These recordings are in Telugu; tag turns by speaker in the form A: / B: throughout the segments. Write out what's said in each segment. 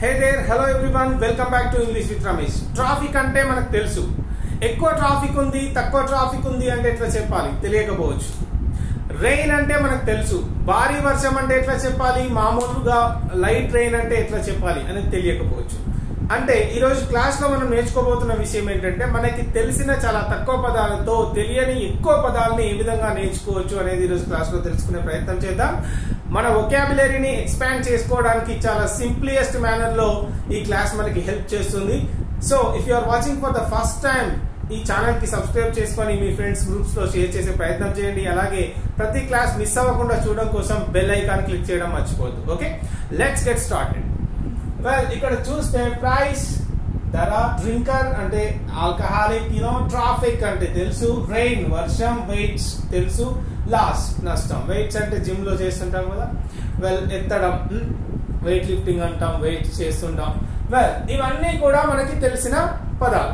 A: hey there hello everyone welcome back to English with Ramesh traffic అంటే మనకు తెలుసు ఎక్కువ ట్రాఫిక్ ఉంది తక్కువ ట్రాఫిక్ ఉంది అంటే ఎట్లా చెప్పాలి తెలియకపోవచ్చు రెయిన్ అంటే మనకు తెలుసు భారీ వర్షం అంటే ఎట్లా చెప్పాలి మామూలుగా లైట్ రెయిన్ అంటే ఎట్లా చెప్పాలి అనేది తెలియకపోవచ్చు అంటే ఈ రోజు క్లాస్ లో మనం నేర్చుకోబోతున్న విషయం ఏంటంటే మనకి తెలిసిన చాలా తక్కువ పదాలతో తెలియని ఎక్కువ పదాలని ఏ విధంగా నేర్చుకోవచ్చు అనేది ఈ రోజు క్లాస్ లో తెలుసుకునే ప్రయత్నం చేద్దాం మన ఒకాబులరీని ఎక్స్పాండ్ చేసుకోవడానికి చాలా సింప్లియస్ట్ మేనర్ లో ఈ క్లాస్ మనకి హెల్ప్ చేస్తుంది so if you are watching for the first time ఈ ఛానల్ కి సబ్స్క్రైబ్ చేసుకొని మీ ఫ్రెండ్స్ గ్రూప్స్ లో షేర్ చేసే ప్రయత్నం చేయండి అలాగే ప్రతి క్లాస్ మిస్ అవ్వకుండా చూడడం కోసం బెల్ ఐకాన్ క్లిక్ చేయడం మర్చిపోవద్దు okay let's get started well ఇక్కడ చూస్తే ప్రైస్ ధర డ్రింకర్ అంటే ఆల్కహాలిక్ యూనో ట్రాఫిక్ అంటే తెలుసు రెయిన్ వర్షం వెయిట్స్ తెలుసు లాస్ నష్టం వెయిట్స్ అంటే జిమ్ లో చేస్తుంటాం కదా వెల్ ఎత్తడం వెయిట్ లిఫ్టింగ్ అంటాం వెయిట్ చేస్తుంటాం వెల్ ఇవన్నీ కూడా మనకి తెలిసిన పదాలు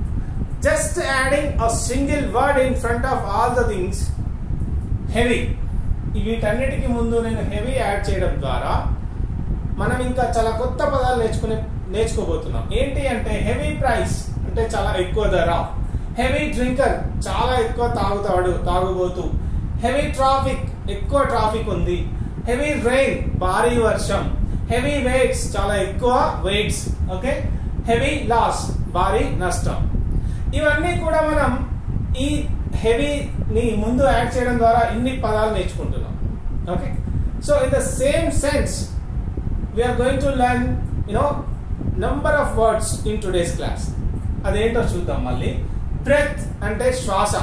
A: just adding a single word in front of all the things heavy వీటన్నిటికి ముందు నేను హెవీ యాడ్ చేయడం ద్వారా మనం ఇంకా చాలా కొత్త పదాలు నేర్చుకునే నేర్చుకోబోతున్నాం ఏంటి అంటే హెవీ ప్రైస్ అంటే చాలా ఎక్కువ ధర హెవీ డ్రింకర్ చాలా ఎక్కువ తాగుతాడు తాగుబోతూ హెవీ ట్రాఫిక్ ఎక్కువ ట్రాఫిక్ ఉంది హెవీ రెయిన్ భారీ వర్షం హెవీ వెయిట్స్ చాలా ఎక్కువ వెయిట్స్ ఓకే హెవీ లాస్ భారీ నష్టం ఇవన్నీ కూడా మనం ఈ హెవీని ముందు యాడ్ చేయడం ద్వారా ఇన్ని పదాలు నేర్చుకుంటున్నాం okay so in the same sense we are going to learn you know number of words in today's class అదేంటో చూద్దాం మళ్ళీ బ్రెత్ అంటే శ్వాస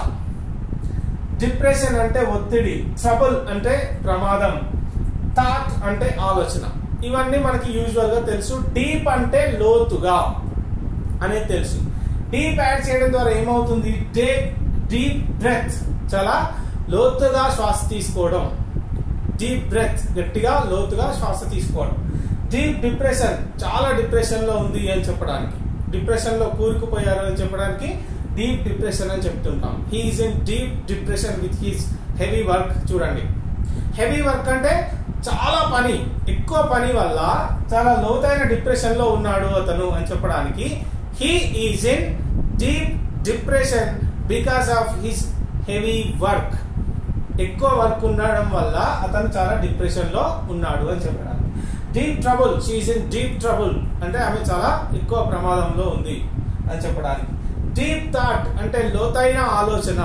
A: డిప్రెషన్ అంటే ఒత్తిడి ట్రబుల్ అంటే ప్రమాదం థాట్ అంటే ఆలోచన ఇవన్నీ మనకి యూజువల్ గా తెలుసు డీప్ అంటే లోతుగా అనేది తెలుసు డీప్ యాడ్ చేయడం ద్వారా ఏమవుతుంది డీప్ బ్రెత్ చాలా లోతుగా శ్వాస తీసుకోవడం డీప్ బ్రెత్ గట్టిగా లోతుగా శ్వాస తీసుకోవడం డీప్ డిప్రెషన్ చాలా డిప్రెషన్ లో ఉంది అని చెప్పడానికి డిప్రెషన్ లో కూరుకుపోయారు అని చెప్పడానికి డీప్ డిప్రెషన్ అని చెప్తుంటాం he is in deep depression with his heavy work చూడండి హెవీ వర్క్ అంటే చాలా పని ఎక్కువ పని వల్ల చాలా లోతైన డిప్రెషన్ లో ఉన్నాడు అతను అని చెప్పడానికి he is in deep depression because of his heavy work ఎక్కువ వర్క్ ఉండడం వల్ల అతను చాలా డిప్రెషన్ లో ఉన్నాడు అని చెప్పడానికి deep trouble she is in deep trouble అంటే ఆమె చాలా ఎక్కువ ప్రమాదంలో ఉంది అని చెప్పడానికి డీప్ థాట్ అంటే లోతైన ఆలోచన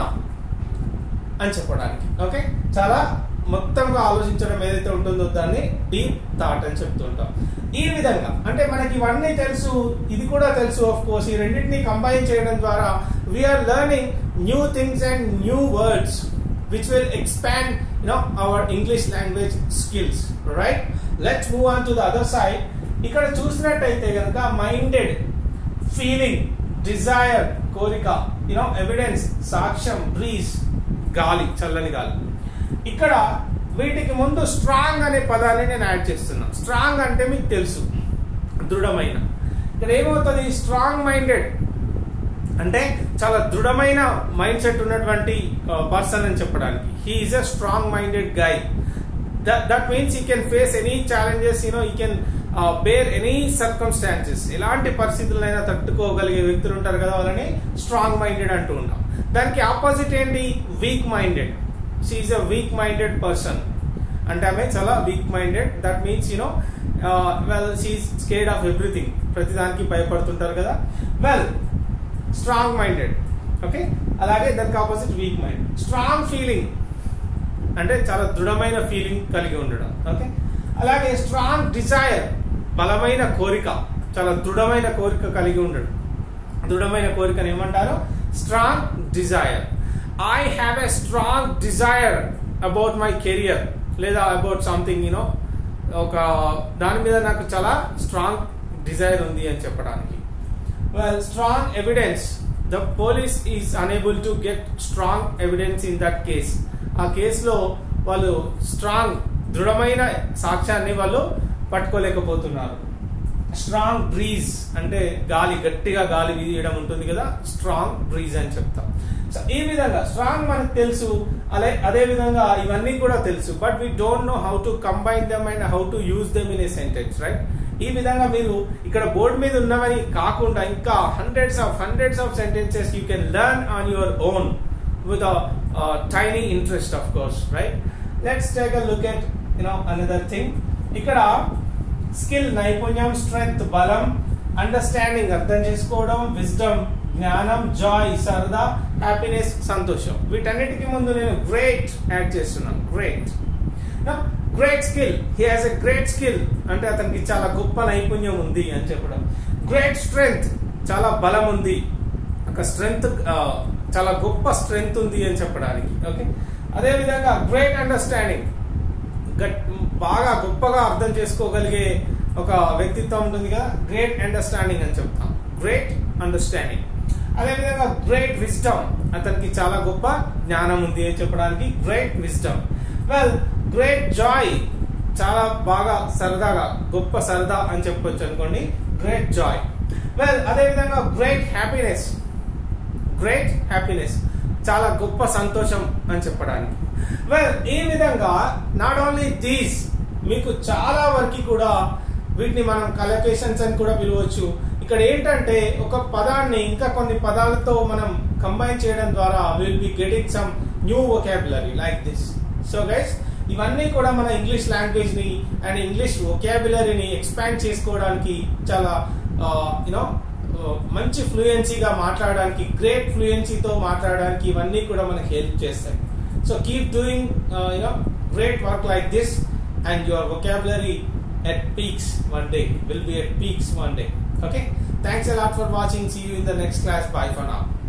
A: అని చెప్పడానికి ఓకే చాలా మొత్తంగా ఆలోచించడం ఏదైతే ఉంటుందో దాన్ని డీప్ థాట్ అని చెప్తుంటాం ఈ విధంగా అంటే మనకి ఇవన్నీ తెలుసు ఇది కూడా తెలుసు ఆఫ్ కోర్స్ ఈ రెండింటిని కంబైన్ చేయడం ద్వారా we are learning new things and new words which will expand you know our english language skills right let's move on to the other side ఇక్కడ చూసినట్టయితే కనుక మైండెడ్ ఫీలింగ్ డిజైర్ కోరిక యూనో ఎవిడెన్స్ సాక్ష్యం బ్రీజ్ గాలి చల్లని గాలి ఇక్కడ వీటికి ముందు స్ట్రాంగ్ అనే పదాన్ని నేను యాడ్ చేస్తున్నా స్ట్రాంగ్ అంటే మీకు తెలుసు దృఢమైన ఇక్కడ ఏమవుతుంది స్ట్రాంగ్ మైండెడ్ అంటే చాలా దృఢమైన మైండ్ సెట్ ఉన్నటువంటి పర్సన్ అని చెప్పడానికి he is a strong minded guy that means he can face any challenges you know he can bear any circumstances ఎలాంటి పరిస్థితులైనా తట్టుకోగలిగే వ్యక్తులు ఉంటారు కదా వాళ్ళని స్ట్రాంగ్ మైండెడ్ అంటూ ఉంటాం దానికి ఆపోజిట్ ఏంటి weak minded she is a weak minded person అంటే ఆమె చాలా weak minded that means you know well she is scared of everything ప్రతిదానికి భయపడుతుంటారు కదా వెల్ స్ట్రాంగ్ మైండెడ్ ఓకే అలాగే దానికి opposite weak mind strong feeling అంటే చాలా దృఢమైన ఫీలింగ్ కలిగి ఉండడం ఓకే అలాగే స్ట్రాంగ్ డిజైర్ బలమైన కోరిక చాలా దృఢమైన కోరిక కలిగి ఉండడం దృఢమైన కోరికను ఏమంటారు strong desire I have a strong desire about my career లేదా అబౌట్ సంథింగ్ యూనో ఒక దాని మీద నాకు చాలా స్ట్రాంగ్ డిజైర్ ఉంది అని చెప్పడానికి well strong evidence the police is unable to get strong evidence in that case ఆ కేసులో వాళ్ళు స్ట్రాంగ్ దృఢమైన సాక్ష్యాన్ని వాళ్ళు పట్టుకోలేకపోతున్నారు స్ట్రాంగ్ బ్రీజ్ అంటే గాలి గట్టిగా గాలి వీయడం ఉంటుంది కదా స్ట్రాంగ్ బ్రీజ్ అని చెప్తాం సో ఈ విధంగా స్ట్రాంగ్ మనకు తెలుసు అలా అదే విధంగా ఇవన్నీ కూడా తెలుసు but we don't know how to combine them and how to use them in a sentence right ఈ విధంగా మీరు ఇక్కడ బోర్డు మీద ఉన్నవని కాకుండా ఇంకా hundreds of hundreds of sentences you can learn on your own with tiny interest of course right let's take a look at you know another thing ఇక్కడ స్కిల్ నైపుణ్యం స్ట్రెంగ్త్ బలం అండర్స్టాండింగ్ అర్థం చేసుకోవడం విజ్డమ్ జ్ఞానం జాయ్ సరదా హ్యాపీనెస్ సంతోషం వీటన్నిటికీ ముందు నేను గ్రేట్ యాడ్ చేస్తున్నాను great great skill he has a great skill అంటే అతనికి చాలా గొప్ప నైపుణ్యం ఉంది అని చెప్పడం గ్రేట్ స్ట్రెంగ్త్ చాలా బలం ఉంది ఒక స్ట్రెంగ్త్ చాలా గొప్ప స్ట్రెంగ్త్ ఉంది అని చెప్పడానికి ఓకే అదే విధంగా గ్రేట్ అండర్స్టాండింగ్ బాగా గొప్పగా అర్థం చేసుకోగలిగే ఒక వ్యక్తిత్వం ఉంటుంది కదా గ్రేట్ అండర్స్టాండింగ్ అని చెప్తాం గ్రేట్ అండర్స్టాండింగ్ అదేవిధంగా గ్రేట్ విజ్డమ్ అతనికి చాలా గొప్ప జ్ఞానం ఉంది అని చెప్పడానికి great wisdom well great joy చాలా బాగా సరదాగా గొప్ప సరదా అని చెప్పొచ్చు అనుకోండి గ్రేట్ జాయ్ వెల్ అదేవిధంగా గ్రేట్ హ్యాపీనెస్ గ్రేట్ హ్యాపీనెస్ చాలా గొప్ప సంతోషం అని చెప్పడానికి వెల్ ఈ విధంగా నాట్ ఓన్లీ దీస్ మీకు చాలా వరకు కూడా వీటిని మనం కలొకేషన్స్ అని కూడా పిలవచ్చు ఇక్కడ ఏంటంటే ఒక పదాన్ని ఇంకా కొన్ని పదాలతో మనం కంబైన్ చేయడం ద్వారా will be getting some new vocabulary like this so guys ఇవన్నీ కూడా మన ఇంగ్లీష్ లాంగ్వేజ్ ని అండ్ ఇంగ్లీష్ వొకాబులరీని ఎక్స్పాండ్ చేసుకోవడానికి చాలా యూనో మంచి ఫ్లూయెన్సీగా మాట్లాడడానికి గ్రేట్ ఫ్లూయెన్సీతో మాట్లాడడానికి ఇవన్నీ కూడా మనకి హెల్ప్ చేస్తాయి so keep doing you know great work like this and your vocabulary at peaks one day will be at peaks one day okay thanks a lot for watching see you in the next class bye for now